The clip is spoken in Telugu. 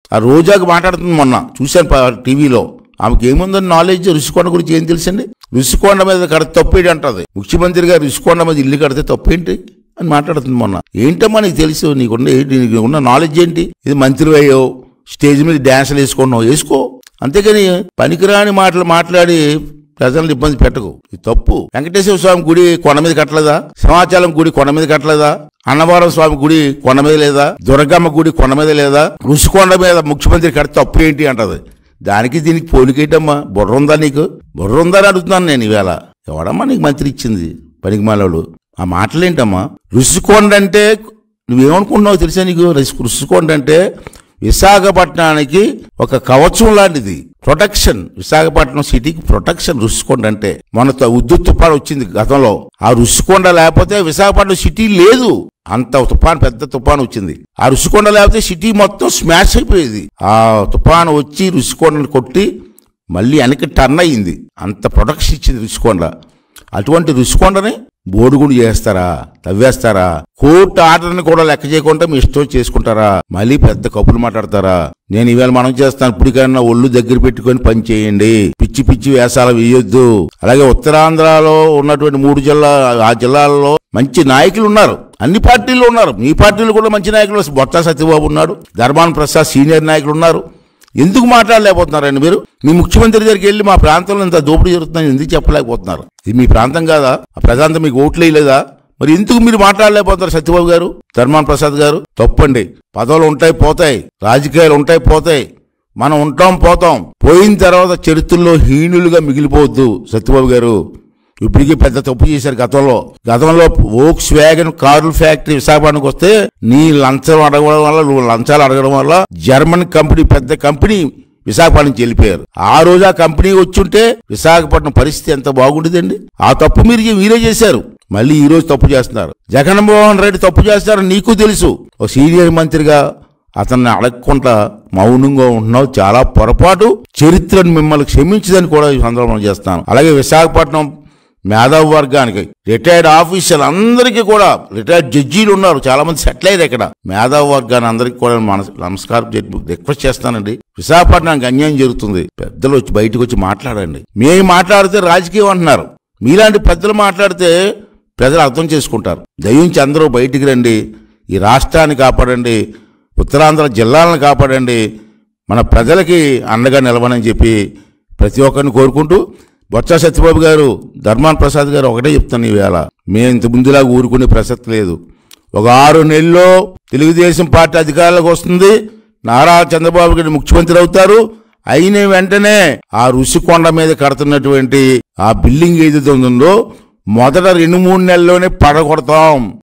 ఆ రోజాకి మాట్లాడుతుంది మొన్న చూశాను ప- టీవీలో ఆమెకి ఏముందని నాలెడ్జ్ రుషికొండ గురించి ఏం తెలుసండి రుషికొండ మీద కడితే తప్పేంటి అంటది ముఖ్యమంత్రి గారు రుషికొండ మీద ఇల్లు కడితే తప్పేంటి అని మాట్లాడుతుంది మొన్న ఏంటమ్మా నీకు తెలుసు నీకున్న ఏంటి నీకు ఉన్న నాలెడ్జ్ ఏంటి ఇది మంత్రి అయ్యో స్టేజ్ మీద డ్యాన్సులు వేసుకున్నావు వేసుకో అంతేకాని పనికిరాని మాటలు మాట్లాడి ప్రజలను ఇబ్బంది పెట్టకు ఇది తప్పు వెంకటేశ్వర స్వామి గుడి కొండ మీద కట్టలేదా సింహాచలం గుడి కొండ మీద కట్టలేదా అన్నవరం స్వామి గుడి కొండ మీద లేదా దుర్గమ్మ గుడి కొండ మీద లేదా రుషికొండ మీద ముఖ్యమంత్రి కడితే తప్పు ఏంటి అంటది దానికి దీనికి పోలికేటమ్మా బుర్ర ఉందా నీకు బుర్ర ఉందా అని అడుగుతున్నాను నేను ఈవేళ ఎవడమ్మా నీకు మంత్రి ఇచ్చింది పనికి మాలోడు ఆ మాటలేంటమ్మా రుషికొండ అంటే నువ్వేమనుకుంటున్నావు తెలుసా నీకు రుషి- రుషికొండ అంటే విశాఖపట్నానికి ఒక కవచం లాంటిది ప్రొటెక్షన్ విశాఖపట్నం సిటీకి ప్రొటెక్షన్ రుషికొండ అంటే మన త- ఉద్దుత్ తుఫాన్ వచ్చింది గతంలో ఆ రుషికొండ లేకపోతే విశాఖపట్నం సిటీ లేదు అంత తుఫాన్ పెద్ద తుఫాన్ వచ్చింది ఆ రుషికొండ లేకపోతే సిటీ మొత్తం స్మాష్ అయిపోయేది ఆ తుఫాన్ వచ్చి రుషికొండను కొట్టి మళ్ళీ వెనక్కి టర్న్ అయ్యింది అంత ప్రొటెక్షన్ ఇచ్చింది రుషికొండ అటువంటి రుషికొండని బోడుగుడు చేస్తారా తవ్వేస్తారా కోర్టు ఆర్డర్ని కూడా లెక్క చేయకుండా మీ ఇష్టం చేసుకుంటారా మళ్ళీ పెద్ద కప్పులు మాట్లాడతారా నేను ఈవేళ మనం చేస్తాను ఇప్పటికైనా ఒళ్ళు దగ్గర పెట్టుకొని పని చేయండి పిచ్చి పిచ్చి వేసాలు వేయొద్దు అలాగే ఉత్తరాంధ్రలో ఉన్నటువంటి మూడు జిల్లా ఆ జిల్లాల్లో మంచి నాయకులు ఉన్నారు అన్ని పార్టీలు ఉన్నారు మీ పార్టీలు కూడా మంచి నాయకులు బొత్స సత్యబాబు ఉన్నాడు ధర్మాన ప్రసాద్ సీనియర్ నాయకులు ఉన్నారు ఎందుకు మాట్లాడలేకపోతున్నారండి మీరు మీ ముఖ్యమంత్రి దగ్గరికి వెళ్ళి మా ప్రాంతంలో ఇంత దోపిడీ జరుగుతుందని ఎందుకు చెప్పలేకపోతున్నారు ఇది మీ ప్రాంతం కాదా ఆ ప్రజాంతం మీకు ఓట్లు వేయలేదా మరి ఎందుకు మీరు మాట్లాడలేకపోతున్నారు సత్యబాబు గారు ధర్మాన్ ప్రసాద్ గారు తప్పండి పదవులు ఉంటాయి పోతాయి రాజకీయాలు ఉంటాయి పోతాయి మనం ఉంటాం పోతాం పోయిన తర్వాత చరిత్రలో హీనులుగా మిగిలిపోవద్దు సత్యబాబు గారు ఇప్పటికీ పెద్ద తప్పు చేశారు గతంలో గతంలో ఓక్స్ వ్యాగన్ కార్ల ఫ్యాక్టరీ విశాఖపట్నంకి వస్తే నీ లంచం అడగడం వల్ల నువ్వు లంచాలు అడగడం వల్ల జర్మన్ కంపెనీ పెద్ద కంపెనీ విశాఖపట్నం నుంచి వెళ్ళిపోయారు ఆ రోజు ఆ కంపెనీ వచ్చుంటే విశాఖపట్నం పరిస్థితి ఎంత బాగుండేదండి ఆ తప్పు మీరు చే- మీరే చేశారు మళ్ళీ ఈ రోజు తప్పు చేస్తున్నారు జగన్మోహన్ రెడ్డి తప్పు చేస్తారని నీకు తెలుసు ఒక సీనియర్ మంత్రిగా అతన్ని అడగకుండా మౌనంగా ఉంటున్నావు చాలా పొరపాటు చరిత్రను మిమ్మల్ని క్షమించదని కూడా ఈ సందర్భంలో చేస్తాను అలాగే విశాఖపట్నం మేధావి వర్గానికి రిటైర్డ్ ఆఫీసర్లు అందరికీ కూడా రిటైర్డ్ జడ్జీలు ఉన్నారు చాలా మంది సెటిల్ అయ్యారు ఇక్కడ మేధావి వర్గాన్ని అందరికీ కూడా మన నమస్కారం చెప్పి రిక్వెస్ట్ చేస్తానండి విశాఖపట్నానికి అన్యాయం జరుగుతుంది పెద్దలు వచ్చి బయటకు వచ్చి మాట్లాడండి మేము మాట్లాడితే రాజకీయం అంటున్నారు మీలాంటి పెద్దలు మాట్లాడితే ప్రజలు అర్థం చేసుకుంటారు దయించి అందరూ బయటికి రండి ఈ రాష్ట్రాన్ని కాపాడండి ఉత్తరాంధ్ర జిల్లాలను కాపాడండి మన ప్రజలకి అండగా నిలవనని చెప్పి ప్రతి ఒక్కరిని కోరుకుంటూ బొత్స సత్యబాబు గారు ధర్మాన్ ప్రసాద్ గారు ఒకటే చెప్తాను ఈవేళ మేము ఇంత ముందులాగా ఊరుకునే ప్రసక్తి లేదు ఒక ఆరు నెలల్లో తెలుగుదేశం పార్టీ అధికారంలోకి వస్తుంది నారా చంద్రబాబు గారు ముఖ్యమంత్రి అవుతారు అయిన వెంటనే ఆ ఋషికొండ మీద కడుతున్నటువంటి ఆ బిల్డింగ్ ఏదైతే ఉందో మొదట రెండు మూడు నెలల్లోనే పడగొడతాం